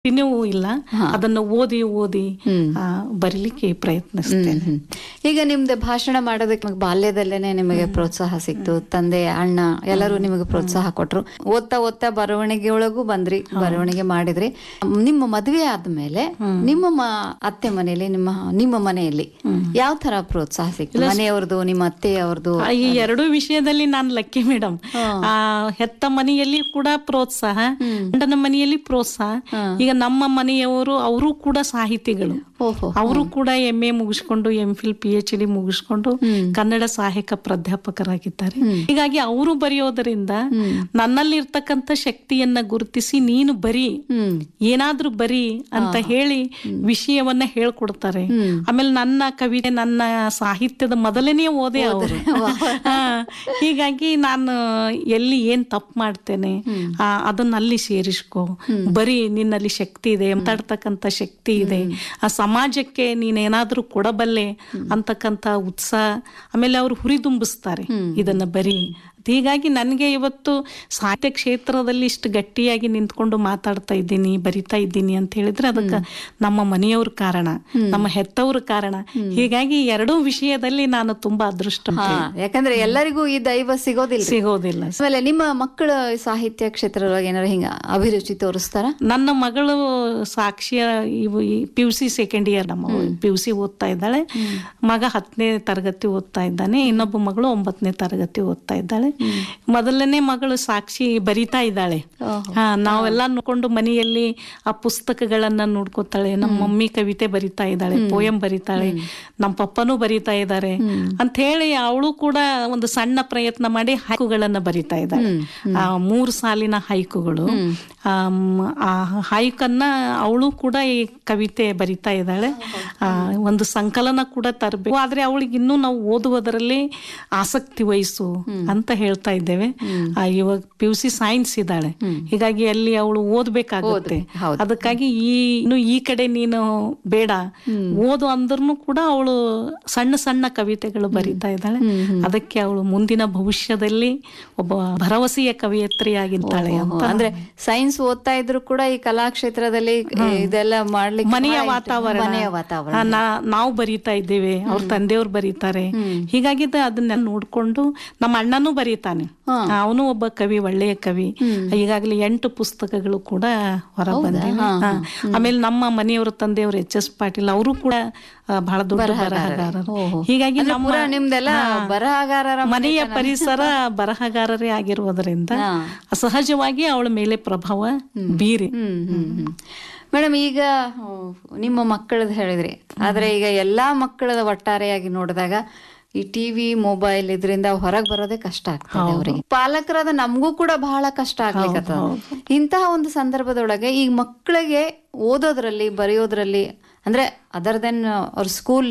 ಇನ್ನೂ ಇಲ್ಲ ಅದನ್ನ ಓದಿ ಓದಿ ಆ, ಬರೀಲಿಕ್ಕೆ ಪ್ರಯತ್ನಿಸ್ತೇನೆ ಹ್ಮ್. ಈಗ ನಿಮ್ದು ಭಾಷಣ ಮಾಡೋದಕ್ಕೆ ನಿಮ್ಗೆ ಬಾಲ್ಯದಲ್ಲೇನೆ ನಿಮಗೆ ಪ್ರೋತ್ಸಾಹ ಸಿಕ್ತು ತಂದೆ ಅಣ್ಣ ಎಲ್ಲರೂ ನಿಮಗೆ ಪ್ರೋತ್ಸಾಹ ಕೊಟ್ರು ಓದ್ತಾ ಓದ್ತಾ ಬರವಣಿಗೆ ಒಳಗೂ ಬಂದ್ರಿ ಬರವಣಿಗೆ ಮಾಡಿದ್ರಿ ನಿಮ್ಮ ಮದುವೆ ಆದ್ಮೇಲೆ ನಿಮ್ಮ ಮ- ಅತ್ತೆ ಮನೆಯಲ್ಲಿ ನಿಮ್ಮ ನಿಮ್ಮ ಮನೆಯಲ್ಲಿ ಯಾವ ತರ ಪ್ರೋತ್ಸಾಹ ಸಿಕ್ತು ಮನೆಯವ್ರದ್ದು ನಿಮ್ಮ ಅತ್ತೆಯವ್ರದ್ದು ಆ, ಈ ಎರಡೂ ವಿಷಯದಲ್ಲಿ ನಾನು ಲಕ್ಕಿ ಮೇಡಮ್ ಆ ಹೆತ್ತ ಮನೆಯಲ್ಲಿ ಕೂಡ ಪ್ರೋತ್ಸಾಹ ಗಂಡನ ಮನೆಯಲ್ಲಿ ಪ್ರೋತ್ಸಾಹ ಈಗ ನಮ್ಮ ಮನೆಯವರು ಅವರು ಕೂಡ ಸಾಹಿತಿಗಳು ಓಹೋ ಅವರು ಕೂಡ ಎಂ ಎ ಮುಗಿಸ್ಕೊಂಡು M Phil P H D ಮುಗಿಸ್ಕೊಂಡು ಕನ್ನಡ ಸಹಾಯಕ ಪ್ರಾಧ್ಯಾಪಕರಾಗಿದ್ದಾರೆ ಹೀಗಾಗಿ ಅವರು ಬರೆಯೋದರಿಂದ ನನ್ನಲ್ಲಿರ್ತಕ್ಕಂಥ ಶಕ್ತಿಯನ್ನ ಗುರುತಿಸಿ ನೀನು ಬರಿ ಹ್ಮ್ ಏನಾದ್ರೂ ಬರಿ ಅಂತ ಹೇಳಿ ವಿಷಯವನ್ನ ಹೇಳ್ಕೊಡ್ತಾರೆ ಆಮೇಲೆ ನನ್ನ ಕವಿತೆ ನನ್ನ ಸಾಹಿತ್ಯದ ಮೊದಲನೇ ಓದೇ ಅವರು ಹಾ, ಹೀಗಾಗಿ ನಾನು ಎಲ್ಲಿ ಏನ್ ತಪ್ಪು ಮಾಡ್ತೇನೆ ಆ, ಅದನ್ನ ಅಲ್ಲಿ ಸೇರಿಸ್ಕೊ ಬರೀ ನಿನ್ನಲ್ಲಿ ಶಕ್ತಿ ಇದೆ ಮಾತಾಡ್ತಕ್ಕಂಥ ಶಕ್ತಿ ಇದೆ ಆ ಸಮಾಜಕ್ಕೆ ನೀನೇನಾದ್ರೂ ಕೊಡಬಲ್ಲೆ ಅಂತಕ್ಕಂಥ ಉತ್ಸಾಹ ಆಮೇಲೆ ಅವ್ರು ಹುರಿದುಂಬಿಸ್ತಾರೆ ಇದನ್ನ ಬರೀ ಹೀಗಾಗಿ ನನಗೆ ಇವತ್ತು ಸಾಹಿತ್ಯ ಕ್ಷೇತ್ರದಲ್ಲಿ ಇಷ್ಟು ಗಟ್ಟಿಯಾಗಿ ನಿಂತ್ಕೊಂಡು ಮಾತಾಡ್ತಾ ಇದ್ದೀನಿ ಬರಿತಾ ಇದ್ದೀನಿ ಅಂತ ಹೇಳಿದ್ರೆ ಅದಕ್ಕೆ ನಮ್ಮ ಮನೆಯವ್ರ ಕಾರಣ ನಮ್ಮ ಹೆತ್ತವ್ರ ಕಾರಣ ಹೀಗಾಗಿ ಎರಡೂ ವಿಷಯದಲ್ಲಿ ನಾನು ತುಂಬಾ ಅದೃಷ್ಟ ಹಾ ಯಾಕಂದ್ರೆ ಎಲ್ಲರಿಗೂ ಈ ದೈವ ಸಿಗೋದಿಲ್ಲ ಸಿಗೋದಿಲ್ಲ ಆಮೇಲೆ ನಿಮ್ಮ ಮಕ್ಕಳ ಸಾಹಿತ್ಯ ಕ್ಷೇತ್ರದೊಳಗೆ ಏನಾರ ಹಿಂಗ ಅಭಿರುಚಿ ತೋರಿಸ್ತಾರ ನನ್ನ ಮಗಳು ಸಾಕ್ಷಿಯ ಇವು P U C second year ನಮ್ಮ ಪಿ ಯು ಸಿ ಓದ್ತಾ ಇದ್ದಾಳೆ ಮಗ ಹತ್ತನೇ ತರಗತಿ ಓದ್ತಾ ಇದ್ದಾನೆ ಇನ್ನೊಬ್ಬ ಮಗಳು ಒಂಬತ್ತನೇ ತರಗತಿ ಓದ್ತಾ ಇದ್ದಾಳೆ ಮೊದಲನೇ ಮಗಳು ಸಾಕ್ಷಿ ಬರಿತಾ ಇದ್ದಾಳೆ ಹಾ ನಾವೆಲ್ಲ ನೋಡ್ಕೊಂಡು ಮನೆಯಲ್ಲಿ ಆ ಪುಸ್ತಕಗಳನ್ನ ನೋಡ್ಕೋತಾಳೆ ನಮ್ಮ ಮಮ್ಮಿ ಕವಿತೆ ಬರಿತಾ ಇದ್ದಾಳೆ ಪೋಯಂ ಬರಿತಾಳೆ ನಮ್ಮ ಪಪ್ಪನೂ ಬರಿತಾ ಇದ್ದಾರೆ ಅಂತ ಹೇಳಿ ಅವಳು ಕೂಡ ಒಂದು ಸಣ್ಣ ಪ್ರಯತ್ನ ಮಾಡಿ ಹೈಕುಗಳನ್ನ ಬರಿತಾ ಇದ್ದಾಳೆ ಆ ಮೂರು ಸಾಲಿನ ಹೈಕುಗಳು ಆಮ್, ಆ ಹೈಕನ್ನ ಅವಳು ಕೂಡ ಈ ಕವಿತೆ ಬರಿತಾ ಇದ್ದಾಳೆ ಆ, ಒಂದು ಸಂಕಲನ ಕೂಡ ತರಬೇಕು ಆದ್ರೆ ಅವಳಿಗೆ ಇನ್ನೂ ನಾವು ಓದುವುದರಲ್ಲಿ ಆಸಕ್ತಿ ವಹಿಸು ಅಂತ ಹೇಳ್ತಾ ಇದ್ದೇವೆ ಆ, ಇವಾಗ ಪಿ ಯು ಸಿ ಸೈನ್ಸ್ ಇದ್ದಾಳೆ ಹೀಗಾಗಿ ಅಲ್ಲಿ ಅವಳು ಓದ್ಬೇಕಾಗುತ್ತೆ ಅದಕ್ಕಾಗಿ ಈ ಇನ್ನು ಈ ಕಡೆ ನೀನು ಬೇಡ ಓದು ಅಂದ್ರೂ ಕೂಡ ಅವಳು ಸಣ್ಣ ಸಣ್ಣ ಕವಿತೆಗಳು ಬರಿತಾ ಇದ್ದಾಳೆ ಅದಕ್ಕೆ ಅವಳು ಮುಂದಿನ ಭವಿಷ್ಯದಲ್ಲಿ ಒಬ್ಬ ಭರವಸೆಯ ಕವಿಯತ್ರಿಯಾಗಿದ್ದಾಳೆ ಅಂತ ಅಂದ್ರೆ ಸೈನ್ಸ್ ಓದ್ತಾ ಇದ್ರು ಕೂಡ ಈ ಕಲಾಕ್ಷೇತ್ರದಲ್ಲಿ ಇದೆಲ್ಲ ಮಾಡ್ಲಿಕ್ಕೆ ಮನೆಯ ಬಹಳ interest- ವಾತಾವರಣ ಮನೆಯ ವಾತಾವರಣ ಆ, ನಾ- ನಾವು ಬರೀತಾ ಇದ್ದೇವೆ ಅವ್ರ ತಂದೆಯವ್ರು ಬರೀತಾರೆ ಹೀಗಾಗಿ ದ- ಅದನ್ನೆಲ್ಲ ನೋಡ್ಕೊಂಡು ನಮ್ಮ ಅಣ್ಣನೂ ಬರೀತಾನೆ ಅವನು ಒಬ್ಬ ಕವಿ ಒಳ್ಳೆಯ ಕವಿ ಈಗಾಗಲೇ ಎಂಟು ಪುಸ್ತಕಗಳು ಕೂಡ ಹೊರ ಬಂದಿವೆ ಹಾ. ಆಮೇಲೆ ನಮ್ಮ ಮನೆಯವರ ತಂದೆಯವರು ಎಚ್ ಎಸ್ ಪಾಟೀಲ್ ಅವರು ಕೂಡ ಆ, ಬಹಳ ದೊಡ್ಡ ಬರಹಗಾರರು ಹೀಗಾಗಿ ನಮ್ಮ ಪೂರಾ ನಿಮ್ದೆಲ್ಲ ಬರಹಗಾರರ ಮನೆಯ ಪರಿಸರ ಬರಹಗಾರರೇ ಆಗಿರುವುದರಿಂದ ಸಹಜವಾಗಿ ಅವಳ ಮೇಲೆ ಪ್ರಭಾವ ಬೀರಿ ಹ್ಮ್ ಹ್ಮ್ ಹ್ಮ್ ಮೇಡಮ್ ಈಗ ಹ್ಮ್, ನಿಮ್ಮ ಮಕ್ಕಳದ್ ಹೇಳಿದ್ರಿ ಆದ್ರೆ ಈಗ ಎಲ್ಲಾ ಮಕ್ಕಳದ ಒಟ್ಟಾರೆಯಾಗಿ ನೋಡಿದಾಗ ಈ ಟಿವಿ ಮೊಬೈಲ್ ಇದರಿಂದ ಹೊರಗೆ ಬರೋದೇ ಕಷ್ಟ ಆಗ್ತದೆ ಅವ್ರಿಗೆ ಪಾಲಕರಾದ ನಮಗೂ ಕೂಡ ಬಹಳ ಕಷ್ಟ ಆಗ್ಲಿಕ್ಕತ್ತದ ಇಂತಹ ಒಂದು ಸಂದರ್ಭದೊಳಗೆ ಈ ಮಕ್ಕಳಿಗೆ ಓದೋದ್ರಲ್ಲಿ ಬರೆಯೋದ್ರಲ್ಲಿ ಅಂದ್ರೆ ಅದರ್ ದೆನ್ ಅವ್ರ ಸ್ಕೂಲ್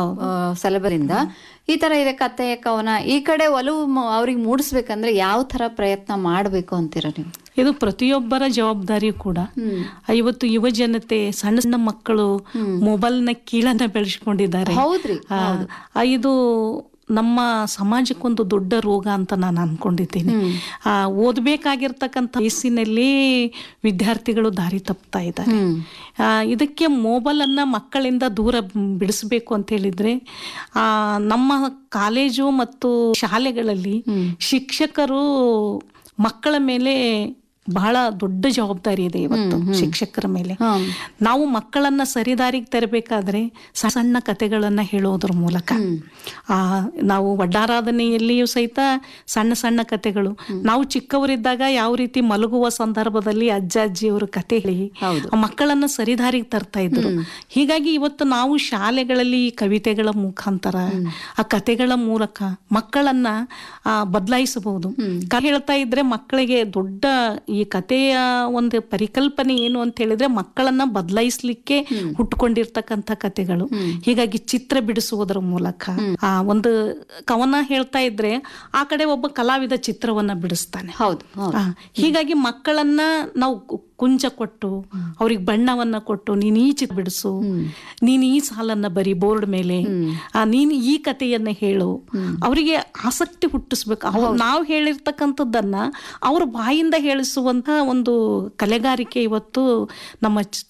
ಇಂದ ಈ ತರ ಇದೆ ಕತೆ ಕವನ ಈ ಕಡೆ ಒಲವು ಮ- ಅವ್ರಿಗೆ ಮೂಡಿಸ್ಬೇಕಂದ್ರೆ ಯಾವ ತರ ಪ್ರಯತ್ನ ಮಾಡ್ಬೇಕು ಅಂತೀರ ನೀವು ಇದು ಪ್ರತಿಯೊಬ್ಬರ ಜವಾಬ್ದಾರಿ ಕೂಡ ಇವತ್ತು ಯುವ ಜನತೆ ಸಣ್ಣ ಸಣ್ಣ ಮಕ್ಕಳು ಮೊಬೈಲ್ನ ಕೀಳನ್ನ ಬೆಳೆಸ್ಕೊಂಡಿದ್ದಾರೆ ಹೌದ್ರಿ ಆ, ಆ, ಇದು ನಮ್ಮ ಸಮಾಜಕ್ಕೊಂದು ದೊಡ್ಡ ರೋಗ ಅಂತ ನಾನು ಅನ್ಕೊಂಡಿದ್ದೀನಿ ಆ, ಓದ್ಬೇಕಾಗಿರ್ತಕ್ಕಂಥ ವಯಸ್ಸಿನಲ್ಲಿ ವಿದ್ಯಾರ್ಥಿಗಳು ದಾರಿ ತಪ್ತಾ ಇದ್ದಾರೆ ಆ, ಇದಕ್ಕೆ ಮೊಬೈಲ್ ಅನ್ನ ಮಕ್ಕಳಿಂದ ದೂರ ಬಿಡಿಸ್ಬೇಕು ಅಂತ ಹೇಳಿದ್ರೆ ಆ, ನಮ್ಮ ಕಾಲೇಜು ಮತ್ತು ಶಾಲೆಗಳಲ್ಲಿ ಶಿಕ್ಷಕರು ಮಕ್ಕಳ ಮೇಲೆ ಬಹಳ ದೊಡ್ಡ ಜವಾಬ್ದಾರಿ ಇದೆ ಇವತ್ತು ಶಿಕ್ಷಕರ ಮೇಲೆ ನಾವು ಮಕ್ಕಳನ್ನ ಸರಿದಾರಿಗೆ ತರಬೇಕಾದ್ರೆ ಸಣ್ಣ ಸಣ್ಣ ಕತೆಗಳನ್ನ ಹೇಳೋದ್ರ ಮೂಲಕ ಆ ನಾವು ವಡ್ಡಾರಾಧನೆಯಲ್ಲಿಯೂ ಸಹಿತ ಸಣ್ಣ ಸಣ್ಣ ಕತೆಗಳು ನಾವು ಚಿಕ್ಕವರಿದ್ದಾಗ ಯಾವ ರೀತಿ ಮಲಗುವ ಸಂದರ್ಭದಲ್ಲಿ ಅಜ್ಜ ಅಜ್ಜಿಯವರು ಕತೆ ಹೇಳಿ ಆ ಮಕ್ಕಳನ್ನ ಸರಿದಾರಿಗೆ ತರ್ತಾ ಇದ್ರು ಹೀಗಾಗಿ ಇವತ್ತು ನಾವು ಶಾಲೆಗಳಲ್ಲಿ ಈ ಕವಿತೆಗಳ ಮುಖಾಂತರ ಆ ಕತೆಗಳ ಮೂಲಕ ಮಕ್ಕಳನ್ನ ಆ, ಬದಲಾಯಿಸಬಹುದು ಕ- ಹೇಳ್ತಾ ಇದ್ರೆ ಮಕ್ಕಳಿಗೆ ದೊಡ್ಡ ಈ ಕಥೆಯ ಒಂದು ಪರಿಕಲ್ಪನೆ ಏನು ಅಂತ ಹೇಳಿದ್ರೆ ಮಕ್ಕಳನ್ನ ಬದಲಾಯಿಸ್ಲಿಕ್ಕೆ ಹುಟ್ಟುಕೊಂಡಿರ್ತಕ್ಕಂಥ ಕತೆಗಳು ಹೀಗಾಗಿ ಚಿತ್ರ ಬಿಡಿಸುವುದರ ಮೂಲಕ ಆ ಒಂದು ಕವನ ಹೇಳ್ತಾ ಇದ್ರೆ ಆ ಕಡೆ ಒಬ್ಬ ಕಲಾವಿದ ಚಿತ್ರವನ್ನ ಬಿಡಿಸ್ತಾನೆ ಹೌದು ಹೌದು ಆ, ಹೀಗಾಗಿ ಮಕ್ಕಳನ್ನ ನಾವು ಕು- ಕುಂಚ ಕೊಟ್ಟು ಅವ್ರಿಗೆ ಬಣ್ಣವನ್ನ ಕೊಟ್ಟು ನೀನ್ ಈ ಚಿತ್ರ ಬಿಡಿಸು ನೀನ್ ಈ ಸಾಲನ್ನ ಬರಿ ಬೋರ್ಡ್ ಮೇಲೆ ಆ, ನೀನ್ ಈ ಕಥೆಯನ್ನ ಹೇಳು ಅವರಿಗೆ ಆಸಕ್ತಿ ಹುಟ್ಟಿಸ್ಬೇಕು ಅವ್ರು ನಾವು ಹೇಳಿರ್ತಕ್ಕಂಥದ್ದನ್ನ ಅವ್ರ ಬಾಯಿಂದ ಹೇಳಿಸುವಂತ ಒಂದು ಕಲೆಗಾರಿಕೆ ಇವತ್ತು ನಮ್ಮ ಚ-